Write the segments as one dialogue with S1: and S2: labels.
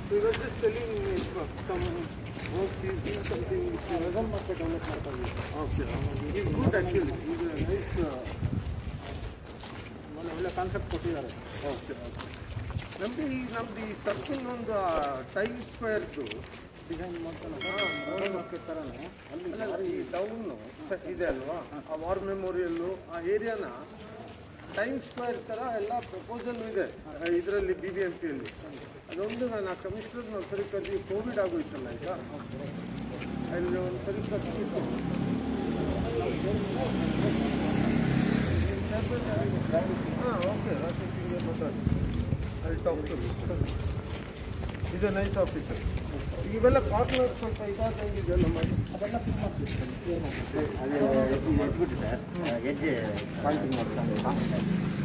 S1: So he was just telling me some work he's doing something which he was
S2: ಮತ್ತೆ develop ಮಾಡ್ತಾ ಇದ್ದೀವಿ
S1: Okay. He's good actually. He's a nice. Uh,
S2: ಒಳ್ಳೆ ಒಳ್ಳೆ concept ಕೊಟ್ಟಿದ್ದಾರೆ
S1: okay. ನಮ್ದು ಈ ನಮ್ದು ಈ ಸರ್ಕಲ್ ಒಂದು ಟೈಮ್ ಸ್ಕ್ವೇರ್ದು
S2: ಡಿಸೈನ್ ಮಾಡ್ತಾನೆ ಮಾರ್ಕೆಟ್ ಥರನೇ ಅಲ್ಲಿ
S1: ಅಲ್ಲ ಈ ಟೌನ್ ಇದೆ ಅಲ್ವಾ ಆ ವಾರ್ ಮೆಮೋರಿಯಲ್ಲು ಆ ಏರಿಯಾನ ಟೈಮ್ ಸ್ಕ್ವೇರ್ ಥರ ಎಲ್ಲ ಪ್ರಪೋಸಲ್ ಇದೆ ಇದರಲ್ಲಿ ಬಿ ಬಿ ಎಂ ಪಿಯಲ್ಲಿ ಅದೊಂದು ನಾನು ಆ ಕಮಿಷನರ್ ನಾವು ಸರಿ ಕರೆದಿ ಕೋವಿಡ್ ಆಗೋಯ್ತಲ್ಲ ಈಗ ಅಲ್ಲಿ ಒಂದು ಸರಿ ಕರೆಸಿತ್ತು ಹಾಂ ಓಕೆ ರಾಕೇಶ್ ಸಿಂಗ್ ಮಾತಾಡಿ ಅಲ್ಲಿ talk to is a nice officer ಇವೆಲ್ಲ ಕಾರ್ನರ್ ಸ್ವಲ್ಪ ಇದಾದಂಗಿದೆ ನಮ್ಮ
S2: ಅದೆಲ್ಲ ಫಿಲ್ ಮಾಡ್ತೀವಿ
S3: ಅದು ಎದ್ಬಿಟ್ಟು ಸರ್ ಹೆಜ್ಜೆ ಪಾಯಿಂಟಿಂಗ್ ಮಾಡ್ಕೊಂಡು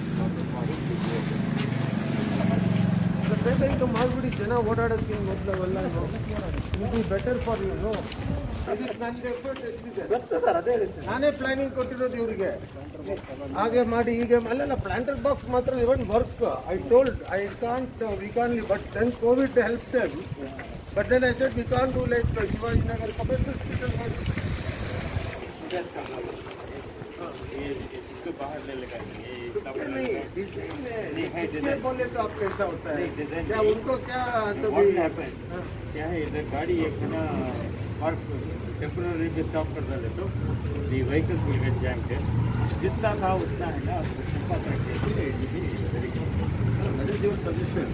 S1: ಅದು ಬೇಗ ಈಗ ಮಾಡಿಬಿಡಿ ಜನ ಓಡಾಡೋದಕ್ಕೆ ಮೊದಲು ಅವೆಲ್ಲ ಇದು ಬೆಟರ್ ಫಾರ್ ಯು ನೋ ಇದಕ್ಕೆ ನನಗೆ ಎಫರ್ಟ್ ಎಷ್ಟಿದೆ
S2: ಸರ್ ಅದೇ ರೀತಿ
S1: ನಾನೇ ಪ್ಲಾನಿಂಗ್ ಕೊಟ್ಟಿರೋದು ಇವರಿಗೆ ಹಾಗೆ ಮಾಡಿ ಹೀಗೆ ಅಲ್ಲೆಲ್ಲ ಪ್ಲಾಂಟರ್ ಬಾಕ್ಸ್ ಮಾತ್ರ even work I told I can't we can but then Covid help them but then I said we can do like Shivajinagar commercial hospital ಮಾಡಿ
S3: इसको बाहर ले लगा
S1: छुट्टी नहीं डिजाइन है इसके बोले तो आप कैसा होता है
S3: नहीं, डिजाइन
S1: क्या
S3: नहीं।
S1: उनको क्या तो
S3: What
S1: भी
S3: happened? क्या है इधर गाड़ी एक है ना पार्क टेम्पररी भी स्टॉप कर रहे तो the vehicles will get jam के जितना था उतना है ना उसको छुपा करके very good
S1: That is your suggestion.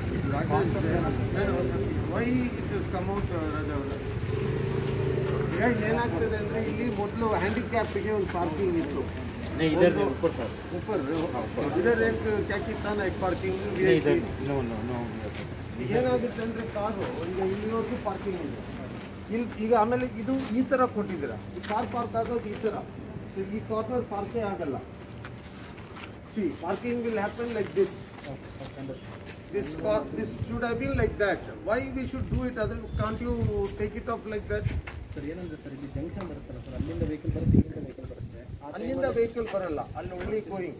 S1: Why it has come out, uh, Raja ಅವರೇ? ಈಗ ಇಲ್ಲಿ ಏನಾಗ್ತದೆ ಅಂದ್ರೆ ಇಲ್ಲಿ ಮೊದಲು ಹ್ಯಾಂಡಿಕ್ಯಾಪ್ಗೆ ಒಂದು ಪಾರ್ಕಿಂಗ್ ಇತ್ತು
S3: नहीं इधर
S1: ಒಂದು-
S3: ऊपर था
S1: ऊपर ಇದರ ಏಕ್ ಕ್ಯಾಕಿ ತಾನ ಏಕ್ ಪಾರ್ಕಿಂಗ್
S3: नहीं इधर नो नो नो
S1: ಈಗ ಏನಾಗುತ್ತೆ ಅಂದ್ರೆ ಕಾರು ಈಗ ಇಲ್ಲಿವರೆಗೂ ಪಾರ್ಕಿಂಗ್ ಇದೆ ಇಲ್ಲಿ ಈಗ ಆಮೇಲೆ ಇದು ಈ ತರ ಕೊಟ್ಟಿದ್ದೀರಾ ಈ ಕಾರ್ ಪಾರ್ಕ್ ಆಗೋದು ಈ ತರ So ಈ ಕಾರ್ನರ್ ಪಾರ್ಕೇ ಆಗಲ್ಲ see parking will happen like this this car this should have been like that why we should do it other can't you take it off like that
S2: sir ಏನಂದ್ರೆ sir ಇಲ್ಲಿ junction ಬರುತ್ತಲ್ಲ sir ಅಲ್ಲಿಂದ vehicle ಬರುತ್ತೆ ಇಲ್ಲಿಂದ vehicle ಬರುತ್ತೆ ಆ
S1: ಅಲ್ಲಿಂದ vehicle ಬರಲ್ಲ ಅಲ್ಲಿ ಓನ್ಲಿ ಗೋಯಿಂಗ್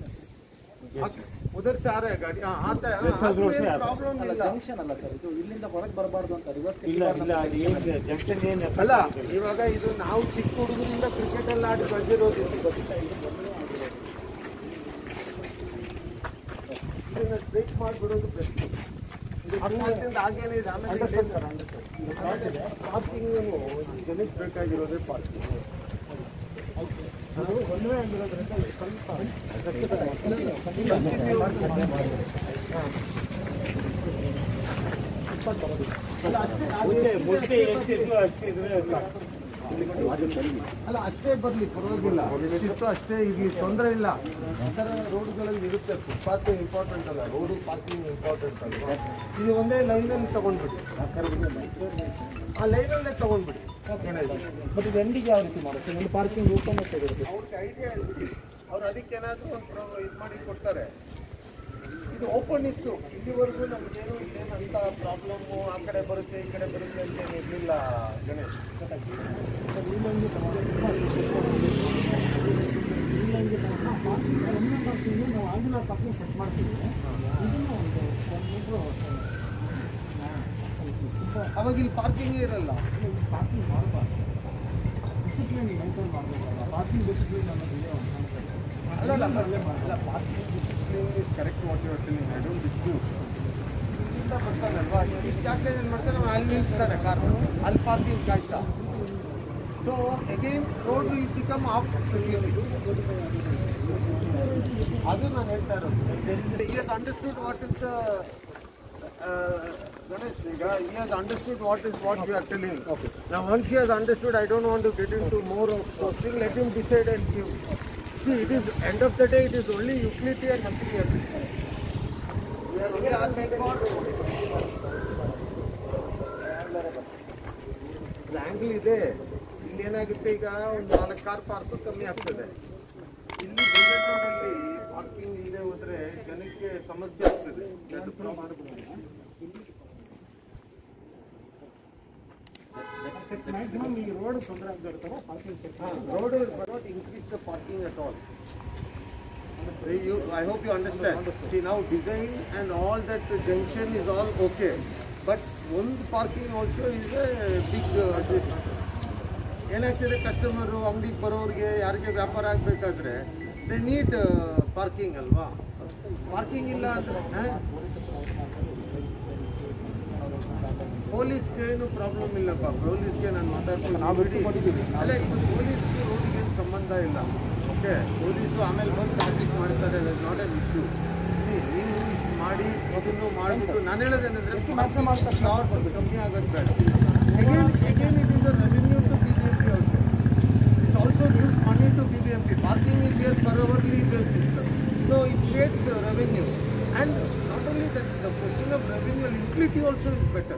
S1: ಉದರ್ से आ रहा है गाड़ी हाँ आता है
S3: Western road से आता है।
S1: प्रॉब्लम
S2: ಅಲ್ಲ
S1: ಇಲ್ಲ
S2: ಜಂಕ್ಷನ್ ಅಲ್ಲ ಸರ್ ಇದು ಇಲ್ಲಿಂದ ಹೊರಗೆ ಬರಬಾರ್ದು ಅಂತ ರಿವರ್ಸ್
S3: ಇಲ್ಲ ಇಲ್ಲ ಅದು ಏನು ಜಂಕ್ಷನ್ ಏನು
S1: ಅಲ್ಲ ಇವಾಗ ಇದು ನಾವು ಚಿಕ್ಕ ಹುಡುಗರಿಂದ ಕ್ರಿಕೆಟ್ ಎಲ್ಲ ಆಡಿ ಬಂದಿರೋದು ಇದು ಗೊತ್ತಾ? ಇದು ಮೊದಲೇ ಆಗಿರೋದು. ಇದನ್ನ ಬ್ರೇಕ್ ಮಾಡಿಬಿಡೋದು ಬೆಸ್ಟ್ ಅಕಸ್ಮಾತ್ತಿಂದ ಹಾಗೇನೆ ಇದೆ ಆಮೇಲೆ ಪಾರ್ಕಿಂಗ್ ಜನಕ್ಕೆ ಬೇಕಾಗಿರೋದೇ ಪಾರ್ಕಿಂಗ್
S2: ಅದು ಒಂದೇ ಆಗಿರೋದ್ರಿಂದ ಸ್ವಲ್ಪ
S1: ಅಲ್ಲ ಅಷ್ಟೇ
S3: ಮುಂಚೆ ಮುಂಚೆ ಎಷ್ಟಿದ್ರು ಅಷ್ಟಿದ್ರೆ
S1: ಅಲ್ಲ ಅಷ್ಟೇ ಬರಲಿ ಪರವಾಗಿಲ್ಲ ಎಷ್ಟಿತ್ತು ಅಷ್ಟೇ ಈಗ ತೊಂದರೆ ಇಲ್ಲ ಇತರ ರೋಡ್ಗಳಲ್ಲಿ ಇರುತ್ತೆ ಫುಟ್ಪಾತ್ ಇಂಪಾರ್ಟೆಂಟ್ ಅಲ್ಲ ರೋಡು ಪಾರ್ಕಿಂಗ್ ಇಂಪಾರ್ಟೆಂಟ್ ಅಲ್ವಾ ಇದು ಒಂದೇ ಲೈನಲ್ಲಿ ತಗೊಂಡ್ಬಿಡಿ ಆ ಲೈನಲ್ಲೇ ತಗೊಂಡ್ಬಿಡಿ
S2: ಬಟ್ ಇದು ಎಂಡಿಗೆ ಯಾವ ರೀತಿ ಮಾಡುತ್ತೆ ಇಲ್ಲಿ ಪಾರ್ಕಿಂಗ್ ಓಪನ್ ತೆಗೆದು
S1: ಅವ್ರಿಗೆ ಐಡಿಯಾ ಹೇಳ್ಬಿಡಿ ಅವ್ರು ಅದಕ್ಕೆ ಏನಾದರೂ ಒಂದು ಇದು ಮಾಡಿ ಕೊಡ್ತಾರೆ ಇದು ಓಪನ್ ಇತ್ತು ಇಲ್ಲಿವರೆಗೂ ನಮಗೇನು ಇದೇನಂತ ಪ್ರಾಬ್ಲಮ್ಮು ಆ ಕಡೆ ಬರುತ್ತೆ ಈ ಕಡೆ ಬರುತ್ತೆ ಅಂತ ಏನು ಇರಲಿಲ್ಲ ಗಣೇಶ್
S2: ಇಲ್ಲೊಂದು ಇಲ್ಲೊಂದು ಪಾರ್ಕಿಂಗ್ ನಾವು ಆಗಿನ ಪಾರ್ಕಿಂಗ್ ಸೆಟ್ ಮಾಡ್ತೀವಿ ಇದನ್ನು ಒಂದು ಒಂದು ಮೀಟ್ರು
S1: ಅವಾಗ ಇಲ್ಲಿ ಪಾರ್ಕಿಂಗ್ ಇರಲ್ಲ
S2: ಪಾರ್ಕಿಂಗ್ ಮಾಡಬಾರ್ದು ಡಿಸಿಪ್ಲಿನ್ ಮೇಂಟೈನ್ ಮಾಡಬೇಕಲ್ಲ ಪಾರ್ಕಿಂಗ್ ಡಿಸಿಪ್ಲಿನ್ ಅನ್ನೋದು ಇದೆ ಒಂದು ಕಾನ್ಸೆಪ್ಟ್
S1: ಅಲ್ಲ ಅಲ್ಲ ಅಲ್ಲ parking discipline is correct what you're telling I don't dispute ಇಲ್ಲಿಂದ ಬರ್ತಾನಲ್ವಾ ಇಲ್ಲಿ ಜಾಗ ಏನು ಮಾಡ್ತಾನೆ ಅವ್ನು ಅಲ್ಲಿ ನಿಲ್ಲಿಸ್ತಾನೆ ಕಾರ್ ಅಲ್ಲಿ ಪಾರ್ಕಿಂಗ್ ಕಾಯ್ತಾ so again road will become off ಅದು ನಾನು ಹೇಳ್ತಾ ಇರೋದು ಈ understood what is the Ganesh ಈಗ he has understood what is what we are telling. Okay. Now once he has understood, I don't want to get into more of those things. Let him decide and give. See, it is end of the day, it is only utility and nothing else. We are only asking for angle ಇದೆ ಇಲ್ಲಿ ಏನಾಗುತ್ತೆ ಈಗ ಒಂದು ನಾಲ್ಕು car park ಕಮ್ಮಿ ಆಗ್ತದೆ ಇಲ್ಲಿ bullet ರೋಡಲ್ಲಿ ಪಾರ್ಕಿಂಗ್ ಇಲ್ಲದೆ ಹೋದ್ರೆ ಜನಕ್ಕೆ ಸಮಸ್ಯೆ ಆಗ್ತದೆ
S2: ಮ್ಯಾಕ್ಸಿಮಮ್ ಈ ರೋಡ್ ತೊಂದರೆ ಆಗದೆ ಇರ್ತಾರೆ parking set
S1: road not increase the parking at all You, I hope you understand. See now design and all that junction is all okay. But ಒಂದು ಪಾರ್ಕಿಂಗ್ ಆಲ್ಸೋ ಇದೆ ಬಿಗ್ ಏನಾಗ್ತಿದೆ ಕಸ್ಟಮರು ಅಂಗಡಿಗೆ ಬರೋರಿಗೆ ಯಾರಿಗೆ ವ್ಯಾಪಾರ ಆಗಬೇಕಾದ್ರೆ ದೇ ನೀಡ್ ಪಾರ್ಕಿಂಗ್ ಅಲ್ವಾ ಪಾರ್ಕಿಂಗ್ ಇಲ್ಲ ಅಂದರೆ ಪೊಲೀಸ್ಗೆ ಏನು ಪ್ರಾಬ್ಲಮ್ ಇಲ್ಲಪ್ಪ ಪೊಲೀಸ್ಗೆ ನಾನು ಮಾತಾಡ್ತೀನಿ ನಾವು ಬಿಡಿ ಅಲ್ಲ ಇದು ಪೊಲೀಸ್ಗೆ ರೋಡಿಗೆ ಏನು ಸಂಬಂಧ ಇಲ್ಲ ಓಕೆ ಪೊಲೀಸು ಆಮೇಲೆ ಬಂದು ಟ್ರಾಫಿಕ್ ಮಾಡ್ತಾರೆ ನಾಟ್ ಎನ್ ಇಶ್ಯೂ ನೀವು ಇಷ್ಟು ಮಾಡಿ ಅದನ್ನು ಮಾಡಿಬಿಟ್ಟು ನಾನು ಹೇಳೋದೇನೆಂದರೆ ಸಾವಿರ ಕಮ್ಮಿ ಆಗೋದು ಬೇಡ again again it is a revenue to B B M P also it also gives money to B B M P parking is there per hourly basis so it creates revenue and not only that the question of revenue utility also is better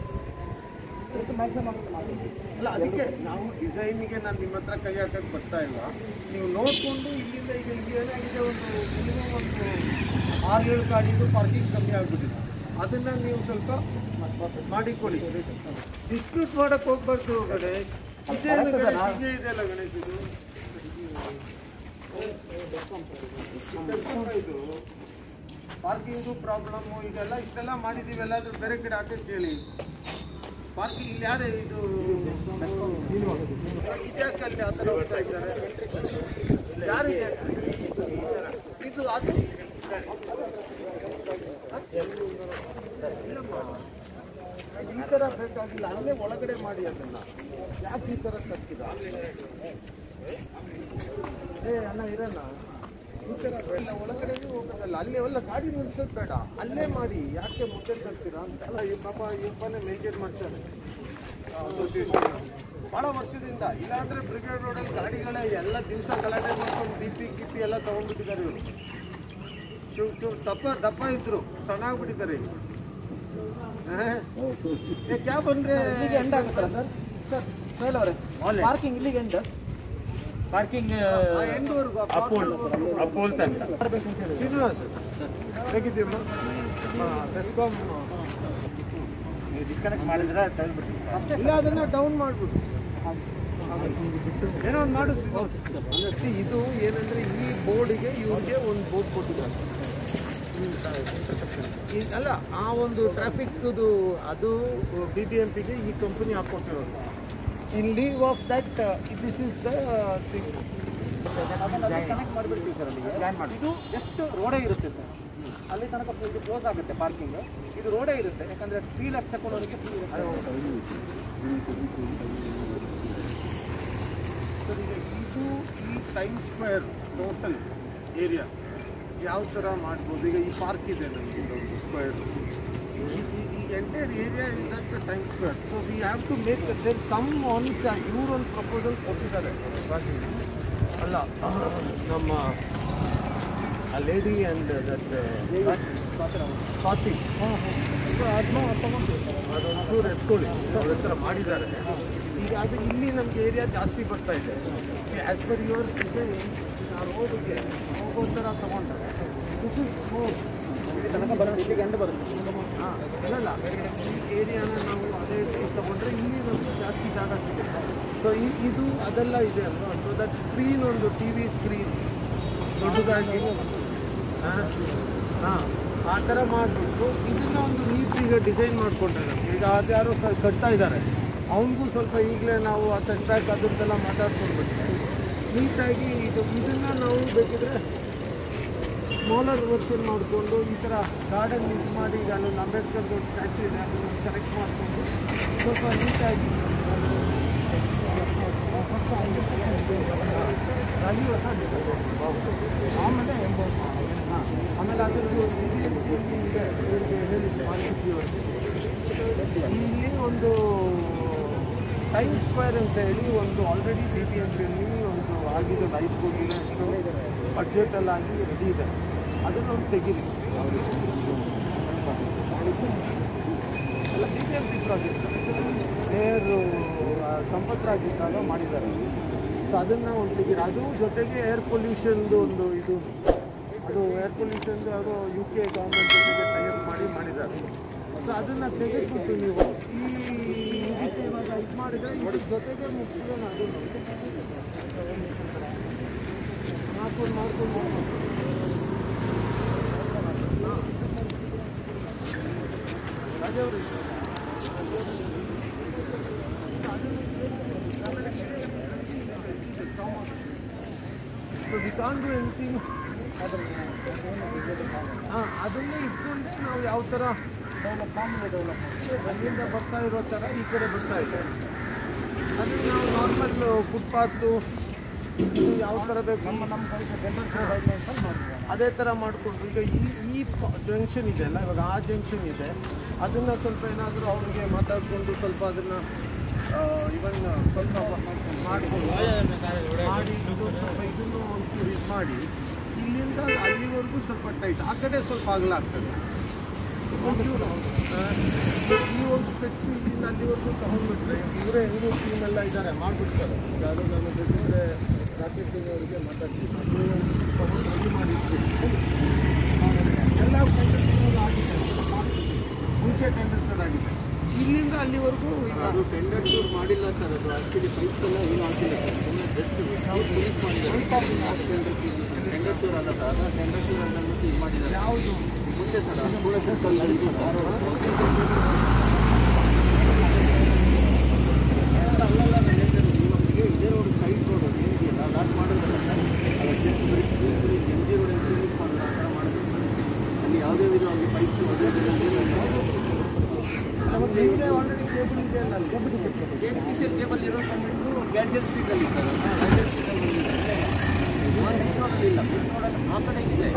S1: ಅಲ್ಲ ಅದಕ್ಕೆ ನಾವು ಡಿಸೈನಿಗೆ ನಾನು ನಿಮ್ಮ ಹತ್ರ ಕೈ ಹಾಕಕ್ಕೆ ಬರ್ತಾ ಇಲ್ಲ ನೀವು ನೋಡಿಕೊಂಡು ಇಲ್ಲಿಂದ ಈಗ ಇಲ್ಲಿ ಏನಾಗಿದೆ ಒಂದು ಮಿನಿಮಮ್ ಒಂದು ಆರು ಏಳು ಗಾಡಿದು ಪಾರ್ಕಿಂಗ್ ಕಮ್ಮಿ ಆಗ್ಬಿಟ್ಟಿದೆ ಅದನ್ನು ನೀವು ಸ್ವಲ್ಪ ಮಾಡಿಕೊಳ್ಳಿ ಡಿಸ್ಪ್ಯೂಟ್ ಮಾಡಕ್ಕೆ ಹೋಗ್ಬಾರ್ದು ಗಣೇಶ್ ಇದೇನು ಗಣೇಶ್ ಹೀಗೆ ಇದೆಯಲ್ಲ ಗಣೇಶ್ ಇದು ಇದು ಪಾರ್ಕಿಂಗು ಪ್ರಾಬ್ಲಮ್ಮು ಈಗೆಲ್ಲ ಇಷ್ಟೆಲ್ಲ ಮಾಡಿದ್ದೀವಿ ಎಲ್ಲಾದ್ರೂ ಬೇರೆ ಕಡೆ ಹಾಕಕ್ಕೆ ಹೇಳಿ ಪಾರ್ಕಿಂಗ್ ಇಲ್ಲಿ ಯಾರೇ ಇದು ಇದ್ಯಾಕೆ ಅಲ್ಲಿ ಆ ಥರ ಹೋಗ್ತಾ ಇದ್ದಾರೆ ಯಾರಿಗೆ ಇದು ಅದು ಇಲ್ಲಮ್ಮ. ಈ ಥರ ಬೇಕಾಗಿಲ್ಲ ಅಲ್ಲೇ ಒಳಗಡೆ ಮಾಡಿ ಅದನ್ನ ಯಾಕೆ ಈ ಥರ ತರ್ತೀರಾ ಏ ಅಣ್ಣ ಇರಣ್ಣ ಈ ಥರ ಎಲ್ಲ ಒಳಗಡೆನೂ ಹೋಗೋದಲ್ಲ ಅಲ್ಲೇ ಎಲ್ಲ ಗಾಡಿ ನಿಲ್ಸೋದು ಬೇಡ ಅಲ್ಲೇ ಮಾಡಿ ಯಾಕೆ ಮುದ್ದೆ ತರ್ತೀರಾ ಅಂತೆಲ್ಲ ಈ ಪಾಪ ಇವಪ್ಪನೇ ಮೇಂಟೈನ್ ಮಾಡ್ತಾರೆ ಭಾಳ ವರ್ಷದಿಂದ ಇಲ್ಲಾಂದ್ರೆ ಬ್ರಿಗೇಡ್ ರೋಡಲ್ಲಿ ಗಾಡಿಗಳೇ ಎಲ್ಲ ದಿವಸ ಗಲಾಟೆ ಮಾಡ್ಕೊಂಡು ಬಿ ಪಿ ಗಿಪಿ ಎಲ್ಲ ತೊಗೊಂಡ್ಬಿಟ್ಟಿದ್ದಾರೆ ಇವರು ಚು ಚು ದಪ್ಪ ದಪ್ಪ ಇದ್ರು ಸಣ್ಣ ಆಗ್ಬಿಟ್ಟಿದ್ದಾರೆ ಈಗ ಏ, ಕ್ಯಾ ಬಂದ್ರೆ
S2: ಇಲ್ಲಿಗೆ ಎಂಡ್ ಆಗುತ್ತಲ್ಲ ಸರ್ ಸರ್ ಸರ್ ಅವರೇ ಪಾರ್ಕಿಂಗ್ ಇಲ್ಲಿಗೆ ಎಂಡ್
S3: ಪಾರ್ಕಿಂಗ್
S1: ಎಂಡ್ವರೆಗೂ
S3: ಅಪೋಲ್ ಅಪೋಲ್ ತನಕ
S1: ಶ್ರೀನಿವಾಸ್ ಹೇಗಿದ್ದೀಮ್ಮ ಬೆಸ್ಕಾಮ್
S3: ಡಿಸ್ಕನೆಕ್ಟ್ ಮಾಡಿದ್ರೆ ತೆಗೆದ್ಬಿಡ್ತೀವಿ
S1: ಇಲ್ಲ ಅದನ್ನ ಡೌನ್ ಮಾಡ್ಬಿಡು ಏನೋ ಒಂದು ಮಾಡು See, ಇದು ಏನಂದ್ರೆ ಈ ಬೋರ್ಡಿಗೆ ಇವ್ರಿಗೆ ಒಂದು ಬೋರ್ಡ್ ಕೊಟ್ಟಿದ್ದಾರೆ ಈ- ಅಲ್ಲ ಆ ಒಂದು ಟ್ರಾಫಿಕ್ದು ಅದು ಬಿ ಬಿ ಎಂ ಪಿಗೆ ಈ ಕಂಪನಿ ಹಾಕೊಟ್ಟಿರೋದು in lieu of that this is the thing
S2: connect ಮಾಡಿಬಿಡ್ತೀವಿ ಸರ್ ಅಲ್ಲಿಗೆ ಇದು ಜಸ್ಟ್ ರೋಡೇ ಇರುತ್ತೆ ಸರ್ ಅಲ್ಲಿ ತನಕ ಇದು ಕ್ಲೋಸ್ ಆಗುತ್ತೆ ಪಾರ್ಕಿಂಗ್ ಇದು ರೋಡೇ ಇರುತ್ತೆ ಯಾಕಂದ್ರೆ ಫ್ರೀ ಲೆಫ್ಟ್ ತಗೊಳ್ಳೋರಿಗೆ ಫ್ರೀ
S1: ಸರ್ ಈಗ ಇದು ಈ ಟೈಮ್ ಸ್ಕ್ವೇರ್ ಟೋಟಲ್ ಏರಿಯಾ ಯಾವ ಥರ ಮಾಡ್ಬೋದು ಈಗ ಈ ಪಾರ್ಕ್ ಇದೆ ನಮಗೆ ಇಲ್ಲೊಂದು ಸ್ಕ್ವೇರ್ ಈ entire area is that time square so we have to make there some ಆನ್ಸ್ ಇವ್ರೊಂದು ಪ್ರಪೋಸಲ್ ಕೊಟ್ಟಿದ್ದಾರೆ ಅಲ್ಲ ನಮ್ಮ ಆ ಲೇಡಿ ಆ್ಯಂಡ್ ದಟ್ ಸ್ವಾತಿ ಅದನ್ನ ತಗೊಂಡು ಅದೊಂಚೂರು ಎತ್ಕೊಳ್ಳಿ ಅವ್ರ ಹತ್ರ ಮಾಡಿದ್ದಾರೆ ಈಗ ಅದು ಇಲ್ಲಿ ನಮಗೆ ಏರಿಯಾ ಜಾಸ್ತಿ ಬರ್ತಾ ಇದೆ ಆ್ಯಸ್ ಪರ್ ಯುವರ್ ರೋಡ್ಗೆ ಹೋಗೋ ಥರ ತಗೊಂಡ್ರೆ ದಿಸ್ ಇಸ್ ಮೋರ್
S2: ತನಕ ಬರೋದು ಇಲ್ಲಿಗೆ ಎಂಡ್ ಬರುತ್ತೆ
S1: ಹಾಂ ಅಲ್ಲಲ್ಲ ಈ ಏರಿಯಾನ ನಾವು ಅದೇ ರೀತಿ ತಗೊಂಡ್ರೆ ಇಲ್ಲಿ ನಮಗೆ ಜಾಸ್ತಿ ಜಾಗ ಸಿಗುತ್ತೆ ಸೊ ಇದು ಅದೆಲ್ಲ ಇದೆ ಅಲ್ವಾ ಸೊ ದಟ್ ಸ್ಕ್ರೀನ್ ಒಂದು ಟಿ ವಿ ಸ್ಕ್ರೀನ್ ದೊಡ್ಡದಾಗಿ ಹಾಂ ಹಾಂ ಆ ಥರ ಮಾಡಿಬಿಟ್ಟು ಇದನ್ನ ಒಂದು ನೀಟಿಗೆ ಡಿಸೈನ್ ಮಾಡಿಕೊಂಡ್ರೆ ನಮಗೆ ಈಗ ಅದ್ಯಾರೋ ಕ- ಕಟ್ತಾ ಇದ್ದಾರೆ ಅವನಿಗೂ ಸ್ವಲ್ಪ ಈಗಲೇ ನಾವು ಆ ಸೆಟ್ ಬ್ಯಾಕ್ ಅದ್ರದ್ದೆಲ್ಲ ಮಾತಾಡ್ಕೊಂಡ್ಬಿಟ್ರೆ ನೀಟಾಗಿ ಇದು ಇದನ್ನು ನಾವು ಬೇಕಿದ್ರೆ ಸ್ಮಾಲರ್ ವರ್ಷನ್ ಮಾಡಿಕೊಂಡು ಈ ಥರ ಗಾರ್ಡನ್ ಇದು ಮಾಡಿ ಈಗ ಅಲ್ಲೊಂದು ಅಂಬೇಡ್ಕರ್ ಸ್ಟ್ಯಾಚ್ಯೂ ಇದೆ ಅದನ್ನು ಕರೆಕ್ಟ್ ಮಾಡಿಕೊಂಡು ಸ್ವಲ್ಪ ನೀಟಾಗಿ ರಾಜೀವ್ ಹೊಸ ಆಮೇಲೆ ಹಾಂ ಆಮೇಲೆ ಅದರದ್ದು ಇದೆ ಇವ್ರಿಗೆ ಹೇಳಿದ್ದೆ ಮಾಹಿತಿಯವರು ಇಲ್ಲಿ ಒಂದು ಟೈಮ್ ಸ್ಕ್ವೇರ್ ಅಂತ ಹೇಳಿ ಒಂದು ಆಲ್ರೆಡಿ ಬಿ ಬಿ ಎಂ ಪಿಯಲ್ಲಿ ಒಂದು ಆಗಿದೆ ಐದು ಕೋಟಿ ಬಡ್ಜೆಟೆಲ್ಲ ಆಗಿ ರೆಡಿ ಇದೆ ಅದನ್ನು ಒಂದು ತೆಗೀರಿ ಅಲ್ಲ B B M P project ಏರು ಸಂಪತ್ ರಾಜ್ ಇದ್ದಾಗ ಮಾಡಿದ್ದಾರೆ ಸೊ ಅದನ್ನು ಒಂದು ತೆಗೀರಿ ಅದು ಜೊತೆಗೆ ಏರ್ ಪೊಲ್ಯೂಷನ್ದು ಒಂದು ಇದು ಅದು ಏರ್ ಪೊಲ್ಯೂಷನ್ದು ಯಾವುದೋ ಯು ಕೆ ಗೌರ್ಮೆಂಟ್ ಜೊತೆಗೆ ಟೈಅಪ್ ಮಾಡಿ ಮಾಡಿದ್ದಾರೆ ಸೊ ಅದನ್ನು ತೆಗೆದ್ಬಿಟ್ಟು ನೀವು ಈ ಇದಕ್ಕೆ ಇವಾಗ ಇದು ಮಾಡಿದರೆ ಇದ್ರ ಜೊತೆಗೆ ಮುಗಿಸಿದ್ರೆ ಅದನ್ನು ಮಾಡ್ಕೊಂಡು ಮಾಡ್ಕೊಂಡು ಮಾಡ್ಕೊಂಡು ರಾಜವ್ರು ಕಾನ್ ಡು ಎನಿಥಿಂಗ್ ಹಾಂ ಅದನ್ನೇ ಇಟ್ಕೊಂಡೆ ನಾವು ಯಾವ ಥರ
S2: ಡೆವಲಪ್ ಮಾಮೂಲಿ ಡೆವಲಪ್
S1: ಅಲ್ಲಿಂದ ಬರ್ತಾ ಇರೋ ಥರ ಈ ಕಡೆ ಬರ್ತಾ ಇದೆ ಅದು ನಾವು ನಾರ್ಮಲ್ ಫುಟ್ಪಾತು ಯಾವ ಥರ ಬೇಕು
S2: ನಮ್ಮ ನಮ್ಮ ಕಡೆಗೆ ಜನರಲ್ ಗೈಡ್ಲೈನ್ಸ್ ಅಲ್ಲಿ ಮಾಡಿದ್ವಿ
S1: ಅದೇ ಥರ ಮಾಡಿಕೊಂಡು ಈಗ ಈ ಈ ಜಂಕ್ಷನ್ ಇದೆ ಅಲ್ಲ ಇವಾಗ ಆ ಜಂಕ್ಷನ್ ಇದೆ ಅದನ್ನು ಸ್ವಲ್ಪ ಏನಾದರೂ ಅವ್ರಿಗೆ ಮಾತಾಡಿಕೊಂಡು ಸ್ವಲ್ಪ ಅದನ್ನು ಇವನ್ ಸ್ವಲ್ಪ ಮಾಡಿಕೊಂಡು ಮಾಡಿ ಇದು ಸ್ವಲ್ಪ ಇದನ್ನು ಒಂಚೂರು ಇದು ಮಾಡಿ ಇಲ್ಲಿಂದ ಅಲ್ಲಿವರೆಗೂ ಸ್ವಲ್ಪ ಟೈಟ್ ಆ ಕಡೆ ಸ್ವಲ್ಪ ಅಗಲ ಆಗ್ತದೆ ಒಂಚೂರು ಆ, ಈ ಒಂದು ಸ್ಟ್ರೆಚ್ಚು ಇಲ್ಲಿಂದ ಅಲ್ಲಿವರೆಗೂ ತಗೊಂಡ್ಬಿಟ್ರೆ ಇವರೇ ಹೆಂಗೂ ಟೀಮ್ ಎಲ್ಲ ಇದ್ದಾರೆ ಮಾಡಿಬಿಡ್ತಾರೆ ಯಾರು ನಾನು ಬೇಕಿದ್ರೆ ರಾಕೇಶ್ ಸಿಂಗ್ ಅವರಿಗೆ ಮಾತಾಡ್ತೀನಿ ಅದು ತಗೊಂಡು ರೆಡಿ ಮಾಡಿರ್ತೀನಿ ಎಲ್ಲ ಟೆಂಡರ್ಸ್ ಆಗಿದೆ ಮುಂಚೆ ಟೆಂಡರ್ಸ್ ಆಗಿದೆ ಇಲ್ಲಿಂದ ಅಲ್ಲಿವರೆಗೂ ಈಗ
S4: ಅದು ಟೆಂಡರ್ ಟೂರ್ ಮಾಡಿಲ್ಲ ಸರ್ ಅದು ಆಕ್ಚುಲಿ ಪೈಪ್ಸ್ ಎಲ್ಲ ಏನು ಹಾಕಿಲ್ಲ ಸರ್ ಸುಮ್ಮನೆ ಜಸ್ಟ್ ಫಿನಿಶ್ ಮಾಡಿದ್ದಾರೆ ಟೆಂಡರ್ ಟೂರ್ ಅಲ್ಲ ಸರ್ ಅದು ಟೆಂಡರ್ ಟೂರ್ ಅಂತ ಅಂದ್ಬಿಟ್ಟು ಇದು ಮಾಡಿದ್ದಾರೆ
S1: ಯಾವುದು
S4: ಮುಂದೆ ಸರ್ ಅದು ಕೂಡ ಸರ್ಕಲ್ ನಡೀತು ಸರ್ ಅಲ್ಲಲ್ಲ ನಾನು ಹೇಳ್ತೇನೆ ನೀವು ನಮಗೆ ಇದೇ ರೋಡ್ ಸೈಡ್ ರೋಡ್ ಅದು ಏನಿದೆಯಲ್ಲ ಅದು ಮಾಡಿದ್ರಲ್ಲ ಸರ್ ಅದು ಜಸ್ಟ್ ಬರೀ ಬರೀ ಎಮ್ ಜಿ ರೋಡ್ ಫಿನಿಶ್ ಮಾಡೋದು ಆ ಥರ ಮಾಡಿದ್ರು ಅಲ್ಲಿ ಯಾವುದೇ ವಿಧವಾಗಿ ಪೈಪ್ಸ್ ಅದೇ
S1: ನಿಮಗೆ ಆಲ್ರೆಡಿ ಕೇಬಲ್ ಇದೆ ಅಲ್ಲ ಅಲ್ಲಿ
S4: ಕೆಪಿಸಿಎಲ್ ಕೇಬಲ್ ಇರೋ ಬಂದ್ಬಿಟ್ಟು ಗ್ಯಾಜೆಟ್ ಸ್ಟ್ರೀಟಲ್ಲಿ ಸರ್ ಗ್ಯಾಜೆಟ್ ಸ್ಟ್ರೀಟಲ್ಲಿ ಮೇನ್ ರೋಡಲ್ಲಿ ಇಲ್ಲ ಮೇನ್ ರೋಡಲ್ಲಿ ಆ ಕಡೆ ಇದೆ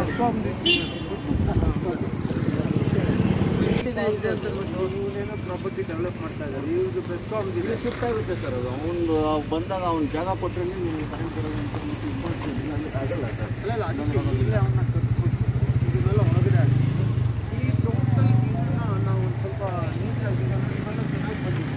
S1: ಇದೆ ಇದೆ ಅಂತ ಹೇಳ್ಬಿಟ್ಟು ಇವನೇನೋ ಪ್ರಾಪರ್ಟಿ ಡೆವಲಪ್ ಮಾಡ್ತಾ ಇದ್ದಾರೆ ಇವ್ರಿಗೆ ಬೆಸ್ಕಾಮ್ ಇದೆ
S4: ಶಿಫ್ಟ್ ಆಗುತ್ತೆ ಸರ್ ಅದು ಅವನು ಬಂದಾಗ ಅವ್ನು ಜಾಗ ಕೊಟ್ಟರೆ ನೀವು ಕರೆಂಟ್ ಬರೋದು ಅಂತ ಅಂದ್ಬಿಟ್ಟು ಇದು ಮಾಡ್ತೀವಿ ಅಲ್ಲಿ ಆಗಲ್ಲ ಸರ್
S1: ಅಲ್ಲ ಅಲ್ಲ ಅದಕ್ಕೆ ಇಲ್ಲೇ ಅವನ್ನ ಕಟ್ಬಿಟ್ಟು ಇದನ್ನೆಲ್ಲ ಒಳಗಡೆ ಹಾಕಿ ಈ ಟೋಟಲ್ ಇದನ್ನ ನಾವು ಒಂದು ಸ್ವಲ್ಪ ನೀಟಾಗಿ ಈಗ ಇವೆಲ್ಲ ಚೆನ್ನಾಗಿ ಬಂದಿದೆ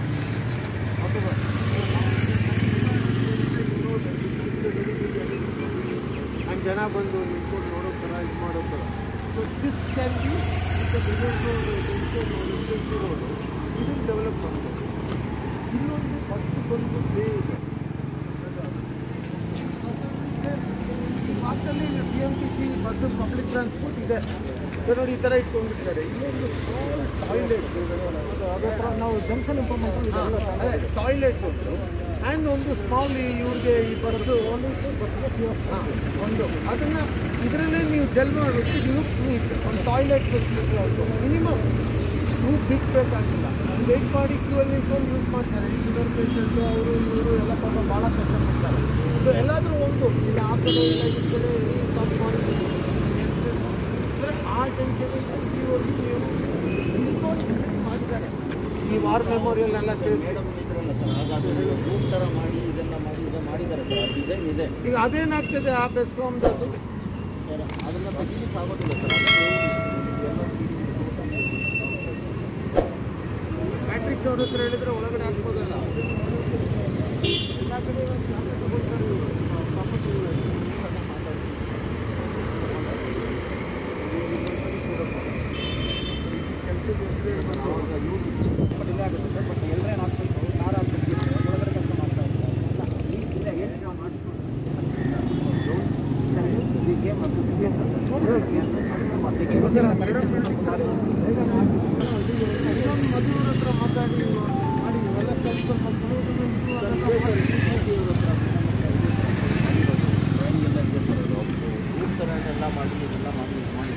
S1: ನಾನು ಜನ ಬಂದು ನಿಂತ್ಕೊಂಡು ನೋಡೋ ಥರ ಇದು ಮಾಡೋ ಥರ so this can be road ಇದನ್ನು ಡೆವಲಪ್ ಮಾಡ್ಬೋದು ಇಲ್ಲೊಂದು ಫಸ್ಟ್ ಬಂದು ಬೇ ಇದೆ ಮಾತಲ್ಲಿ B M T C bus public transport ಇದೆ ಇದು ನೋಡಿ ಈ ಥರ ಇಟ್ಕೊಂಡಿರ್ತಾರೆ ಇಲ್ಲೊಂದು ಸ್ಮಾಲ್ ಟಾಯ್ಲೆಟ್
S2: ಅದೇ ಥರ ನಾವು ಜಂಕ್ಷನ್ ಇಂಪ್ರೂವ್ಮೆಂಟ್
S1: ಅದೇ ಟಾಯ್ಲೆಟ್ ಒಂದು ಆ್ಯಂಡ್ ಒಂದು ಸ್ಮಾಲ್ ಇವ್ರಿಗೆ ಈ ಬರೋದು ಹಾಂ ಒಂದು ಅದನ್ನು ಇದರಲ್ಲೇ ನೀವು ಜಲ್ ಮಾಡಿಬಿಟ್ಟು ಲುಕ್ ನೀಟ್ ಒಂದು ಟಾಯ್ಲೆಟ್ ಫೆಸಿಲಿಟಿ ಒಂದು ಮಿನಿಮಮ್ ನೀವು ಬಿಗ್ ಬೇಕಾಗಿಲ್ಲ ವೇಟ್ ಮಾಡಿ ಕ್ಯೂ ಅಲ್ಲಿ ನಿಂತ್ಕೊಂಡು ಯೂಸ್ ಮಾಡ್ತಾರೆ ಶುಗರ್ ಪೇಷಂಟು ಅವರು ಇವರು ಎಲ್ಲ ಪಾಪ ಭಾಳ ಕಷ್ಟಪಡ್ತಾರೆ ಸೊ ಎಲ್ಲಾದರೂ ಒಂದು ಇಲ್ಲ ಆ ಕಡೆ ಇಲ್ಲ ಈ ಕಡೆ ಸ್ಟಾಪ್ ಮಾಡಿ ಆ ಜಂಕ್ಷನಿಂದ ಇಲ್ಲಿವರೆಗೂ ನೀವು ನಿಂತ್ಕೊಂಡು ಮಾಡಿದ್ದಾರೆ ಈ ವಾರ್ ಮೆಮೋರಿಯಲ್ ಎಲ್ಲ ಸೇರಿಸಿ
S4: ಮೇಡಮ್ ಇದ್ರಲ್ಲ ಸರ್ ಆಗ ಅದು ರೂಮ್ ಥರ ಮಾಡಿ ಇದೆಲ್ಲ ಮಾಡಿ ಇದೆಲ್ಲ ಮಾಡಿದ್ದಾರೆ ಸರ್ ಆ ಡಿಸೈನ್ ಇದೆ
S1: ಈಗ ಅದೇನಾಗ್ತದೆ ಆ ಬೆಸ್ಕಾಮ್ದು
S4: ಸರ್ ಅದನ್ನು ತೆಗಿಲಿಕ್ಕೆ ಆಗೋದಿಲ್ಲ ಸರ್ ಅದಕ್ಕೆ ಎಲ್ಲ
S1: ಮ್ಯಾಟ್ರಿಕ್ಸ್ ಅವ್ರ ಹತ್ರ ಹೇಳಿದ್ರೆ ಒಳಗಡೆ ಹಾಕ್ಬೋದಲ್ಲ ಎಲ್ಲ ಕಡೆ ಇವಾಗ ಜಾಗ ತಗೊಳ್ತಾರೆ ಇವ್ರು, property ಇವ್ರು. ಈ ಕೆಲ್ಸದ ಹೆಸ್ರು ಬಂದು
S2: ಬಟ್ ಇಲ್ಲೇ ಆಗುತ್ತೆ ಸರ್ ಬಟ್ ಎಲ್ಲರೇನು ಹಾಕ್ಬೇಕು ಕಾರ್ ಹಾಕ್ಬೇಕು ಒಳಗಡೆ ಕೆಲಸ ಮಾಡ್ತಾ ಇದ್ದಾರೆ ಇಲ್ಲ ಹೇಳಿ ನಾವು
S1: ಇನ್ನೊಂದು ಮದುವ್ರ ಹತ್ರ ಮಾತಾಡಿ ಮಾಡಿ ಇವೆಲ್ಲ ಕೆಲ್ಸಗಳು ಮಾಡ್ಕೊಂಡು
S4: ರೂಮ್ ಥರ ಎಲ್ಲ ಮಾಡಿ ಇದೆಲ್ಲ ಮಾಡಿ ಇದು ಮಾಡಿ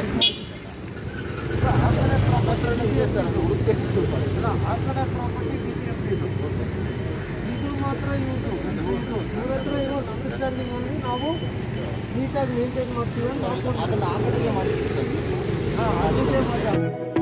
S4: ಇದೆ ಸರ್ ಅದು ಹುಡುಕಿ
S1: ಅಲ್ಲ, ಆ ಕಡೆ ಪ್ರಾಪರ್ಟಿ ಬಿ ಜೆ ಪಿ ಇದು ಇದು ಮಾತ್ರ ಇವ್ರದ್ದು ಇವ್ರ ಹತ್ರ ಇರೋ ಅಂಡರ್ಸ್ಟ್ಯಾಂಡಿಂಗ್ ಅಲ್ಲಿ ನಾವು ನೀಟಾಗಿ ಮೇಂಟೈನ್ ಮಾಡ್ತೀವಿ ಅಂತ
S4: ಅದನ್ನು ಆ ಕಡೆಗೆ ಮಾಡಿದ್ದೀವಿ ಸರ್
S1: ಹಾಂ ಅದಕ್ಕೆ ಮಾಡಿ